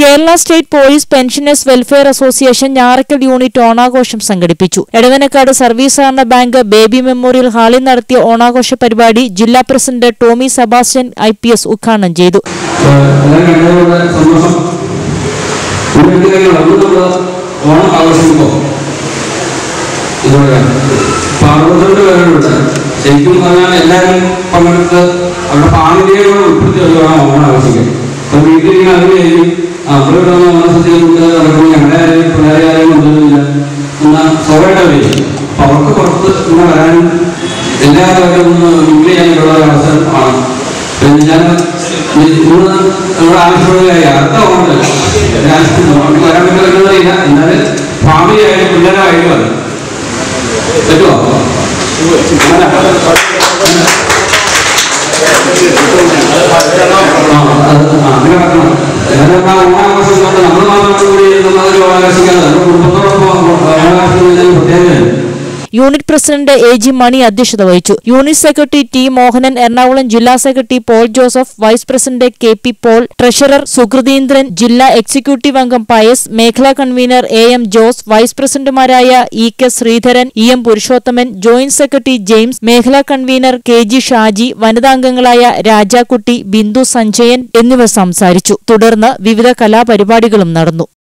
Kerala state police pensioners welfare association Njarakkal unit ഓണാഘോഷം സംഘടിപ്പിച്ചു Edavanakkad service സഹകരണ ബാങ്ക് ബേബി മെമ്മോറിയൽ ഹാളിൽ നടത്തിയ ഓണാഘോഷ പരിപാടി ജില്ലാ president Tomy Sebastian I P S ഉദ്ഘാടനം ചെയ്തു എല്ലാം കണ്ടതുകൊണ്ട് സന്തോഷം വീട്ടിൽ കഴിഞ്ഞാൽ അന്ന് നമ്മൾ ഓണം ആഘോഷിക്കുമ്പോൾ ഇതുപോലെ അറുപത്തിരണ്ട് പേരുണ്ട് ശരിക്കും പറഞ്ഞാൽ എല്ലാവരും പങ്കെടുത്ത് അവരുടെ പാണിനികളോട് ഉൾപ്പെടുത്തി വേണം ഓണം ആഘോഷിക്കാൻ അപ്പൊ വീട്ടിൽ ഇങ്ങനെ അറിയായിരിക്കും അവിടെ വന്ന ഓണസദ്യ കൊണ്ട് നടക്കുമ്പോൾ ഞങ്ങളെ ആരെയും പിള്ളേരെ ആരെയും കൊണ്ടുവരുന്നില്ല എന്നാൽ സ്വാഭാവികമായിരിക്കും അപ്പൊ അവർക്ക് പുറത്ത് ഇങ്ങനെ വരാനും എല്ലാ കാര്യവും ഒന്ന് മിങ്കിൾ ചെയ്യാനുള്ള ഒരു അവസരം ആണ് പിന്നെ ഞാൻ ഇന്ന് നമ്മുടെ ആവശ്യമുള്ളതായി അടുത്ത ഓണമല്ല നമുക്ക് വരാൻ പറ്റുന്നറിയില്ല എന്നാലും ഫാമിലിയായിട്ട് പിള്ളേരായിട്ട് വരും പറ്റുമോ ആ, അത് ആ, അങ്ങനെ പറ്റണം എന്നാലും ആ ഓണാഘോഷം കൊണ്ട് നമ്മൾ മാത്രം കൂടി നമ്മളൊരു ഓണാഘോഷിക്കാതെ നമ്മുടെ കുടുംബത്തോടൊപ്പം ഓണാഘോഷിക്കുന്നതിന് പ്രത്യേകതയുണ്ട് unit president A G Mani അധ്യക്ഷത വഹിച്ചു unit secretary T Mohanan Ernakulam ജില്ലാ secretary Paul Joseph vice president K P Paul treasurer Sukritheendran ജില്ലാ എക്സിക്യൂട്ടീവ് അംഗം പയസ് മേഖലാ convener A M Jose vice പ്രസിഡന്റുമാരായ E K Sreedharan E M Purushothaman joint secretary James മേഖലാ കൺവീനർ കെ ജി ഷാജി വനിതാംഗങ്ങളായ രാജാക്കുട്ടി ബിന്ദു സഞ്ജയൻ എന്നിവർ സംസാരിച്ചു തുടർന്ന് വിവിധ കലാപരിപാടികളും നടന്നു